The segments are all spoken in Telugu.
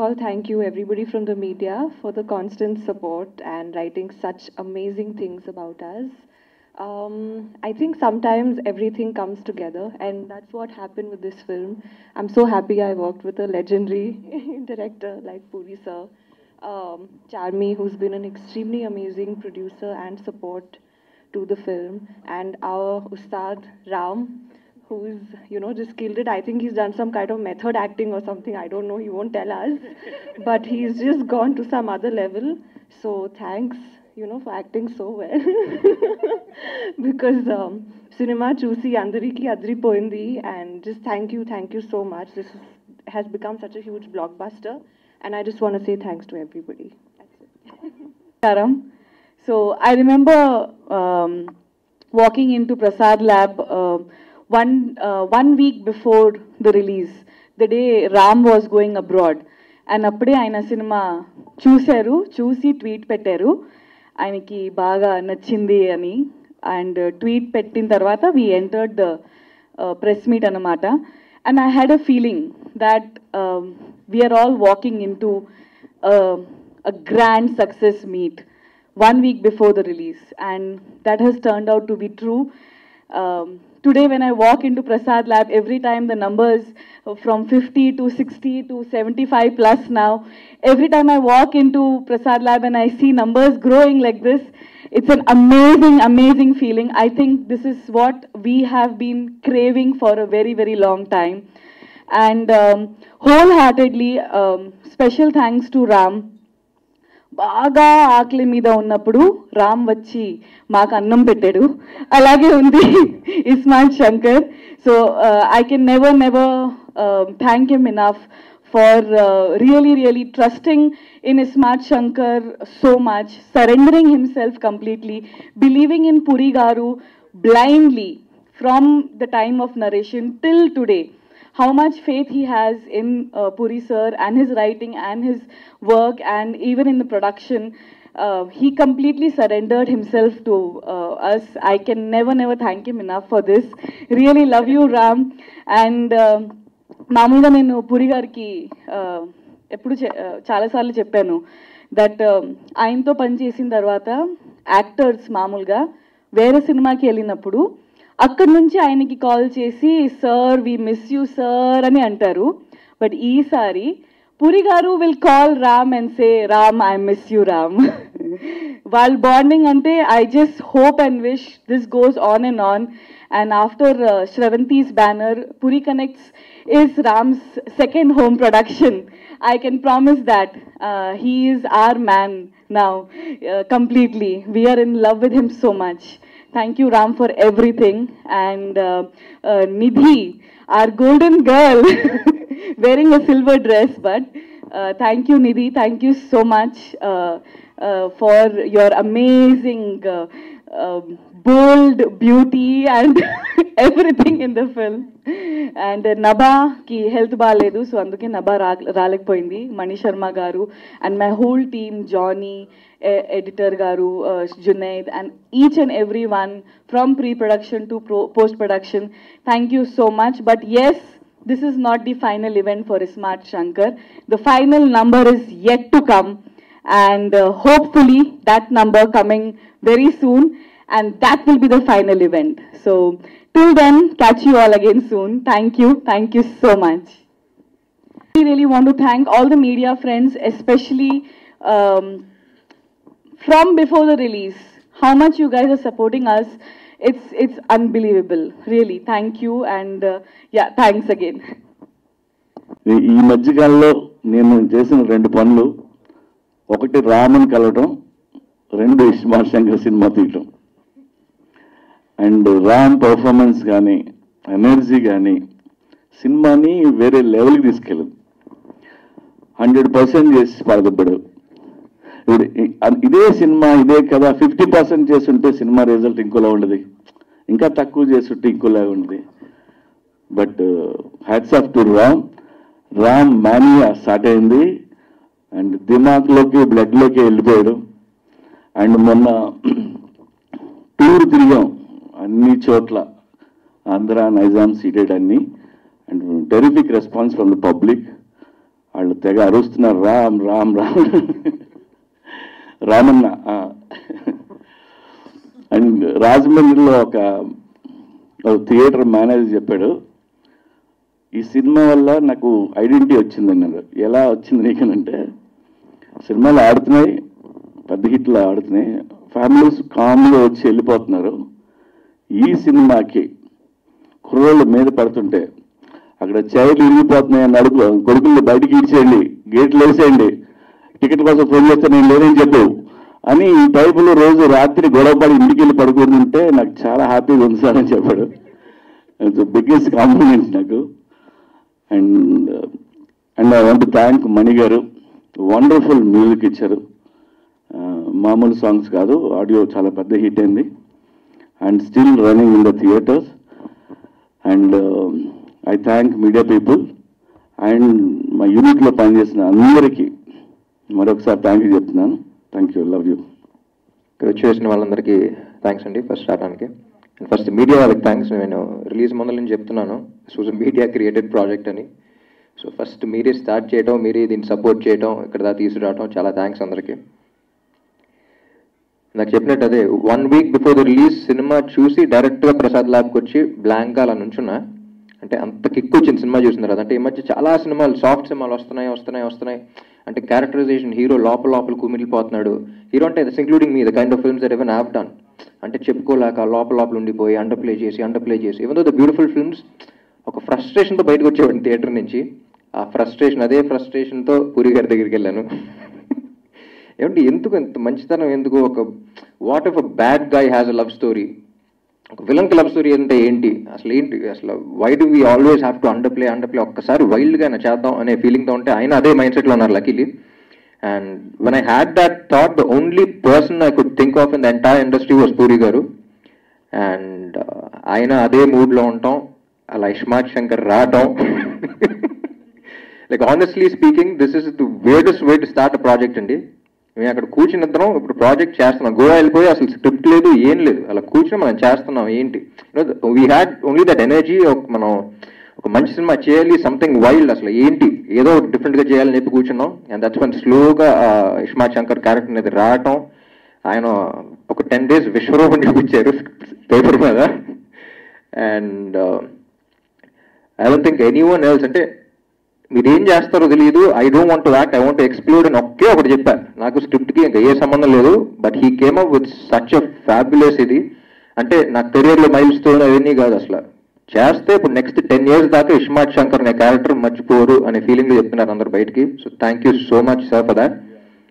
all, thank you everybody from the media for the constant support and writing such amazing things about us. Um, I think sometimes everything comes together, and that's what happened with this film. I'm so happy I worked with a legendary director like Puri sir, um, Charmi, who's been an extremely amazing producer and support to the film, and our Ustad Ram, who's you know just killed it. I think he's done some kind of method acting or something. I don't know. He won't tell us, but he's just gone to some other level. So thanks, you know, for acting so well. because um, cinema చూసి అందరికీ అదిరిపోయింది and just thank you, thank you so much. This is, has become such a huge blockbuster, and I just want to say thanks to everybody. That's it. Karam. So I remember um, walking into Prasad Lab uh, one uh, one week before the release, the day Ram was going abroad. And అప్పుడే ఆయన సినిమా చూశారు చూసి ట్వీట్ పెట్టారు ఆయనకి బాగా నచ్చింది అని అండ్ ట్వీట్ పెట్టిన తర్వాత we entered the press meet అనమాట and I had a feeling that we're all walking into a grand success meet one week before the release, and that has turned out to be true. Um, today, when I walk into Prasad Lab, every time the numbers from 50 to 60 to 75 plus now, every time I walk into Prasad Lab and I see numbers growing like this, it's an amazing, amazing feeling. I think this is what we have been craving for a very, very long time. And um, wholeheartedly, um, special thanks to Ram. బాగా ఆకలి మీద ఉన్నప్పుడు రామ్ వచ్చి మాకు అన్నం పెట్టాడు అలాగే ఉంది iSmart Shankar so I can never never thank him enough for really really trusting in iSmart Shankar so much surrendering himself completely believing in Puri garu blindly from the time of narration till today how much faith he has in uh, Puri sir and his writing and his work and even in the production. Uh, he completely surrendered himself to uh, us. I can never, never thank him enough for this. Really love you, Ram. And uh, మామూలుగా నేను పురి గారికి uh, ఎప్పుడు చె- uh, చాలాసార్లు చెప్పాను దట్ ఆయనతో పనిచేసిన తర్వాత యాక్టర్స్ మామూలుగా వేరే సినిమాకి వెళ్ళినప్పుడు అక్కడి నుంచి ఆయనకి కాల్ చేసి sir we miss you sir అని అంటారు బట్ ఈసారి Puri garu will call Ram and say Ram I miss you Ram వాళ్ళ బాండింగ్ అంటే I just hope and wish this goes on and on and after Sravanthi's banner Puri connects is Ram's second home production. I can promise that uh, he is our man now uh, completely. We are in love with him so much. Thank you, Ram, for everything. And uh, uh, Nidhi, our golden girl, wearing a silver dress, but uh, thank you, Nidhi. Thank you so much uh, uh, for your amazing, uh, um bold beauty and everything in the film. And నభాకి హెల్త్ బాగాలేదు సో అందుకే నభా రా రాలేకపోయింది మణి శర్మ గారు and my whole team Jani editor గారు Junaid and each and every one from pre production to post production thank you so much but yes this is not the final event for Smart Shankar. The final number is yet to come, and uh, hopefully that number coming very soon, and that will be the final event. So till then, catch you all again soon. Thank you, thank you so much. I really want to thank all the media friends, especially um, from before the release. How much you guys are supporting us. It's it's unbelievable. Really, thank you and uh, yeah, thanks again. ఈ- ఈ మధ్యకాలంలో నేను చేసిన రెండు పనులు ఒకటి రామన్ కలవటం రెండు ఇస్మార్ట్ శంకర్ సినిమా తీయటం అండ్ రామ్ పర్ఫార్మెన్స్ కానీ ఎనర్జీ కానీ సినిమాని వేరే లెవెల్కి తీసుకెళ్ళదు హండ్రెడ్ పర్సెంట్ చేసి పడదబ్బడు ఇప్పుడు ఇ- అ- ఇదే సినిమా ఇదే కదా ఫిఫ్టీ పర్సెంట్ చేస్తుంటే సినిమా రిజల్ట్ ఇంకోలా ఉండదు ఇంకా తక్కువ చేస్తుంటే ఇంకోలా ఉండదు but hats off to Ram Ram mania start అయింది అండ్ దిమాగ్లోకి బ్లడ్లోకి వెళ్ళిపోయాడు అండ్ మొన్న టూర్ తిరిగాం అన్ని చోట్ల ఆంధ్ర నైజాం సీటెడ్ అన్ని and terrific response from the public వాళ్ళు తెగ అరుస్తున్నారు రామ్ రామ్ రామ్ రామన్న ఆ. అండ్ రాజమండ్రిలో ఒక ఒక థియేటర్ మేనేజర్ చెప్పాడు ఈ సినిమా వల్ల నాకు ఐడెంటిటీ వచ్చింది అన్నారు ఎలా వచ్చింది నీకనంటే సినిమాలు ఆడుతున్నాయి పెద్ద హిట్లు ఆడుతున్నాయి ఫ్యామిలీస్ కామ్గా వచ్చి వెళ్ళిపోతున్నారు ఈ సినిమాకి కుర్రోళ్ళు మీద పడుతుంటే అక్కడ చైర్లు ఇరిగిపోతున్నాయని అడుగు కొడుకులు బయటికి ఇచ్చేయండి గేట్లు వేసేయండి టికెట్ కోసం ఫోన్ చేస్తే నేను లేదని చెప్పు అని ఈ టైపులో రోజు రాత్రి గొడవపడి ఇంటికి వెళ్ళి పడుకుంటుంటే నాకు చాలా హ్యాపీగా ఉంది సార్ అని చెప్పాడు బిగ్గెస్ట్ కాంప్లిమెంట్స్ నాకు and and I want thank Mani గారు వండర్ఫుల్ మ్యూజిక్ ఇచ్చారు ఆ, మామూలు సాంగ్స్ కాదు ఆడియో చాలా పెద్ద హిట్ అయింది and still running in the theatres and I thank media people and మా యూనిట్లో పనిచేసిన అందరికీ మరొకసారి థ్యాంక్ యూ చెప్తున్నాను థ్యాంక్ యూ లవ్ యూ ఇక్కడ వచ్చేసిన వాళ్ళందరికీ థ్యాంక్స్ అండి ఫస్ట్ రావడానికి అండ్ ఫస్ట్ మీడియా వాళ్ళకి థ్యాంక్స్ నేను రిలీజ్ ముందర నుంచి చెప్తున్నాను దిస్ మీడియా క్రియేటెడ్ ప్రాజెక్ట్ అని సో ఫస్ట్ మీరే స్టార్ట్ చేయడం మీరే దీన్ని సపోర్ట్ చేయడం ఇక్కడ దాకా తీసుకురావడం చాలా థ్యాంక్స్ అందరికీ నాకు చెప్పినట్టు అదే one week before the release సినిమా చూసి డైరెక్ట్గా ప్రసాద్ ల్యాబ్కి వచ్చి బ్లాంక్గా అలా నుంచున్నా అంటే అంత కిక్ వచ్చింది సినిమా చూసిన తర్వాత అంటే ఈ మధ్య చాలా సినిమాలు సాఫ్ట్ సినిమాలు వస్తున్నాయి వస్తున్నాయి వస్తున్నాయి అంటే క్యారెక్టరైజేషన్ హీరో లోపల లోపల కుమిలిపోతున్నాడు హీరో అంటే thus including me the kind of films that even have done అంటే చెప్పుకోలేక లోపల లోపల ఉండిపోయి అండర్ ప్లే చేసి అండర్ ప్లే చేసి even though the beautiful films ఒక ఫ్రస్ట్రేషన్తో బయటకు వచ్చేవాడిని థియేటర్ నుంచి ఆ ఫ్రస్ట్రేషన్ అదే ఫ్రస్ట్రేషన్తో పూరి గారి దగ్గరికి వెళ్ళాను ఏమంటే ఎందుకు ఎంత మంచితనం ఎందుకు ఒక what if a bad guy has a love story ఒక విలన్కి లవ్ స్టోరీ అంటే ఏంటి అసలు ఏంటి అసలు why do we always have to underplay underplay ఒక్కసారి వైల్డ్గా చేద్దాం అనే ఫీలింగ్తో ఉంటే ఆయన అదే మైండ్ సెట్లో ఉన్నారు luckily and when I had that thought the only person I could think of in the entire industry was Puri గారు అండ్ ఆయన అదే మూడ్లో ఉండటం అలా ఇష్మాత్ శంకర్ రావటం like honestly speaking this is the weirdest way to start a project అండి మేము అక్కడ కూర్చుని ఇద్దరం ఇప్పుడు ప్రాజెక్ట్ చేస్తున్నాం గోవా వెళ్ళిపోయి అసలు స్క్రిప్ట్ లేదు ఏం లేదు అలా కూర్చుని మనం చేస్తున్నాం ఏంటి we had only that energy మనం ఒక మంచి సినిమా చేయాలి సంథింగ్ వైల్డ్ అసలు ఏంటి ఏదో డిఫరెంట్గా చేయాలని చెప్పి కూర్చున్నాం అండ్ దట్స్ వన్ స్లోగా ఇష్మాత్ శంకర్ క్యారెక్టర్ అనేది రావటం ఆయన ఒక టెన్ డేస్ విశ్వరూపం చూపించారు పేపర్ మీద and I don't think any one else అంటే మీరు ఏం చేస్తారో తెలియదు I don't want act I want explore అని ఒకే ఒకటి చెప్పారు నాకు స్క్రిప్ట్కి ఇంకా ఏ సంబంధం లేదు but he came up with such a fabulous ఇది అంటే నా కెరియర్లో మైల్ స్టోన్ అవన్నీ కాదు అసలు చేస్తే ఇప్పుడు నెక్స్ట్ టెన్ ఇయర్స్ దాకా ఇష్మాత్ శంకర్ అనే క్యారెక్టర్ మర్చిపోరు అనే ఫీలింగ్ చెప్తున్నారు అందరు బయటికి so thank you so much sir for that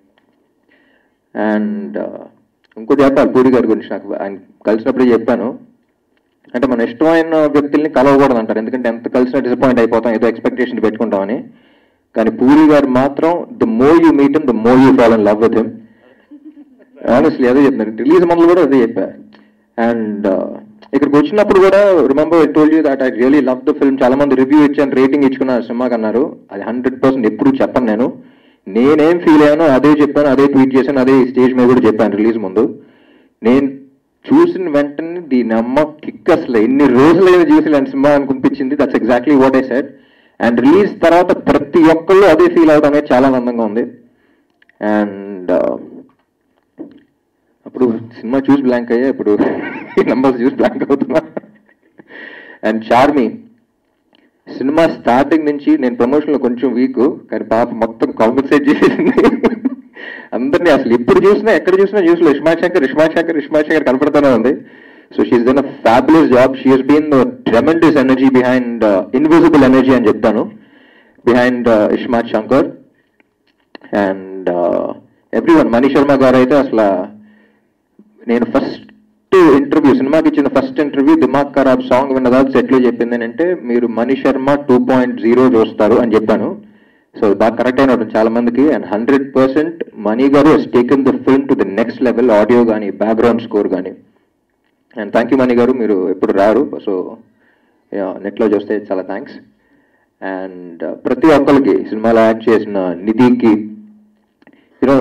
and ఇంకోటి చెప్పాలి పూరి గారి గురించి నాకు ఆయన కలిసినప్పుడే చెప్పాను అంటే మన ఇష్టమైన వ్యక్తుల్ని కలవకూడదు అంటారు ఎందుకంటే ఎంత కలిసినా డిసప్పాయింట్ అయిపోతాం ఏదో ఎక్స్పెక్టేషన్ పెట్టుకుంటామని కానీ పూరి గారు మాత్రం the more you meet the more you fall in love with him honestly అదే చెప్తున్నారు రిలీజ్ మందులు కూడా అదే చెప్పా అండ్ ఇక్కడికి వచ్చినప్పుడు కూడా remember I told you that I really love the film చాలా మంది రివ్యూ ఇచ్చాను రేటింగ్ ఇచ్చుకున్నారు సినిమాకి అన్నారు అది హండ్రెడ్ పర్సెంట్ ఎప్పుడు చెప్పను నేను నేనేం ఫీల్ అయ్యానో అదే చెప్పాను అదే ట్వీట్ చేశాను అదే స్టేజ్ మీద కూడా చెప్పాను రిలీజ్ ముందు నేను చూసిన వెంటనే దీని అమ్మ కిక్ అసలు ఎన్ని రోజులైనా చూసి ఇలాంటి సినిమా అనిపించింది that's exactly what I said and release తర్వాత ప్రతి ఒక్కళ్ళు అదే ఫీల్ అవడం అనేది చాలా ఆనందంగా ఉంది అండ్ అప్పుడు సినిమా చూసి బ్లాంక్ అయ్యా ఇప్పుడు నంబర్స్ చూసి బ్లాంక్ అవుతున్నా అండ్ చార్మి సినిమా స్టార్టింగ్ నుంచి నేను ప్రమోషన్లో కొంచెం వీక్ కానీ పాప మొత్తం కాంపెన్సేట్ చేసేసింది అందరినీ అసలు ఎప్పుడు చూసినా ఎక్కడ చూసినా చూసిన ఇష్మా శంకర్ ఇష్మా శంకర్ ఇష్మా శంకర్ కనపడుతూనే ఉంది so she's done a fabulous job she has been tremendous energy behind invisible energy అని చెప్తాను behind iSmart Shankar and every one Mani Sharma గారు అయితే అసలు నేను ఫస్ట్ ఇంటర్వ్యూ సినిమాకి ఇచ్చిన ఫస్ట్ ఇంటర్వ్యూ దిమాగ్ ఖరాబ్ సాంగ్ విన్న తర్వాత సెట్లో చెప్పింది ఏంటంటే మీరు Mani Sharma two point zero చూస్తారు అని చెప్పాను సో బాగా కరెక్ట్ అయిన చాలా మందికి అండ్ హండ్రెడ్ పర్సెంట్ మనీ గారు he's taken the film to the next level audio కానీ బ్యాక్గ్రౌండ్ స్కోర్ కానీ అండ్ థ్యాంక్ యూ మణి గారు మీరు ఎప్పుడు రారు సో నెట్లో చూస్తే చాలా థ్యాంక్స్ అండ్ ప్రతి ఒక్కరికి సినిమాలో యాక్ట్ చేసిన నిధికి యూనో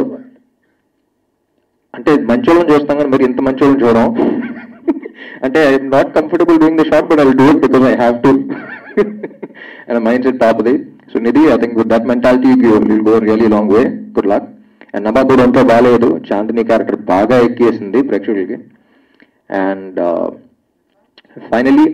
అంటే మంచోళ్ళని చూస్తాం కానీ మరి ఇంత మంచోళ్ళని చూడం అంటే I'm not comfortable doing the shot but I do it because I have to and mindset top the so Nidhi I think with that mentality will go really long way good luck and నబాబుడు అంతా బాగాలేదు చాందిని క్యారెక్టర్ బాగా ఎక్కేసింది ప్రేక్షకులకి అండ్ ఫైనలీ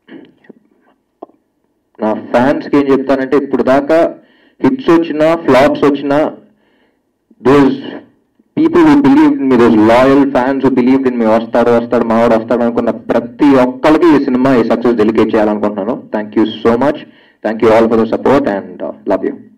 నా ఫ్యాన్స్కి ఏం చెప్తానంటే ఇప్పుడు దాకా హిట్స్ వచ్చినా ఫ్లాప్స్ వచ్చినా those people who believe in me those loyal fans who believe in me వస్తాడు వస్తాడు మావాడు వస్తాడు అనుకున్న ప్రతి ఒక్కరికి ఈ సినిమా ఈ సక్సెస్ డెలికేట్ చేయాలనుకుంటున్నాను thank you so much thank you all for the support and love you